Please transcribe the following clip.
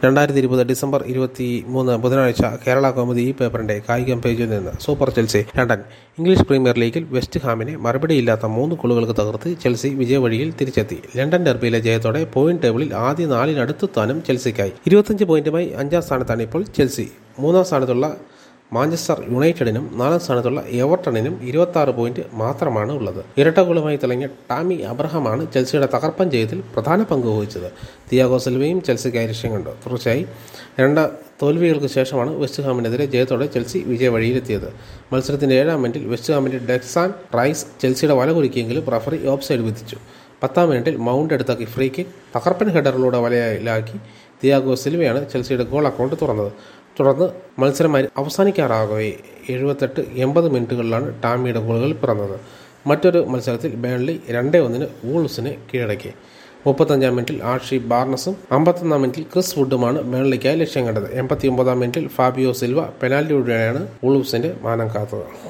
രണ്ടായിരത്തി ഇരുപത് ഡിസംബർ ഇരുപത്തി മൂന്ന് ബുധനാഴ്ച കേരള കൗമുദി ഈ പേപ്പറിന്റെ കായികം പേജിൽ നിന്ന് super Chelsea London English premier ലീഗിൽ വെസ്റ്റ് ഹാമിനെ മറുപടിയില്ലാത്ത മൂന്ന് ഗോളുകൾക്ക് തകർത്ത് ചെൽസി വിജയവഴിയിൽ തിരിച്ചെത്തി ലണ്ടൻ ഡെർബിയിലെ ജയത്തോടെ പോയിന്റ് ടേബിളിൽ ആദ്യ നാലിനടുത്തെത്താനും ചെൽസിക്കായി ഇരുപത്തഞ്ച് പോയിന്റുമായി അഞ്ചാം സ്ഥാനത്താണ് ഇപ്പോൾ ചെൽസി മൂന്നാം സ്ഥാനത്തുള്ള മാഞ്ചസ്റ്റർ യുണൈറ്റഡിനും നാലാം സ്ഥാനത്തുള്ള എവർട്ടണിനും ഇരുപത്തി ആറ് പോയിന്റ് മാത്രമാണ് ഉള്ളത് ഇരട്ട ഗോളുമായി തിളങ്ങിയ ടാമി അബ്രഹാമാണ് ചെൽസിയുടെ തകർപ്പൻ ജയത്തിൽ പ്രധാന പങ്ക് വഹിച്ചത് തിയാഗോ സിൽവയും ചെൽസിക്കായി ലക്ഷ്യം കണ്ടു തുടർച്ചയായി രണ്ട് തോൽവികൾക്ക് ശേഷമാണ് വെസ്റ്റ് ഹാമിനെതിരെ ജയത്തോടെ ചെൽസി വിജയവഴിയിലെത്തിയത് മത്സരത്തിന്റെ ഏഴാം മിനിറ്റിൽ വെസ്റ്റ് ഹാമിന്റെ ഡെക്സാൻ റൈസ് ചെൽസിയുടെ വല കുരുക്കിയെങ്കിലും റഫറി ഓഫ് സൈഡ് വിധിച്ചു പത്താം മിനിറ്റിൽ മൗണ്ട് എടുത്ത ഫ്രീ കിക്ക് തകർപ്പൻ ഹെഡറിലൂടെ വലയിലാക്കി തിയാഗോ സിൽവയാണ് ചെൽസിയുടെ ഗോൾ അക്കൗണ്ട് തുറന്നത് തുടർന്ന് മത്സരം അവസാനിക്കാറാകവേ എഴുപത്തെട്ട് എൺപത് മിനിറ്റുകളിലാണ് ടാമിയുടെ ഗോളുകൾ പിറന്നത് മറ്റൊരു മത്സരത്തിൽ ബേൺലി രണ്ടേ ഒന്നിന് വൂൾസിനെ കീഴടക്കി മുപ്പത്തഞ്ചാം മിനിറ്റിൽ ആഷി ബാർണസും അമ്പത്തൊന്നാം മിനിറ്റിൽ ക്രിസ് വുഡുമാണ് ബേൺലിക്കായി ലക്ഷ്യം കണ്ടത് എൺപത്തി ഒമ്പതാം മിനിറ്റിൽ ഫാബിയോ സിൽവ പെനാൽറ്റിയോടെയാണ് വൂൾസിന്റെ മാനം കാത്തത്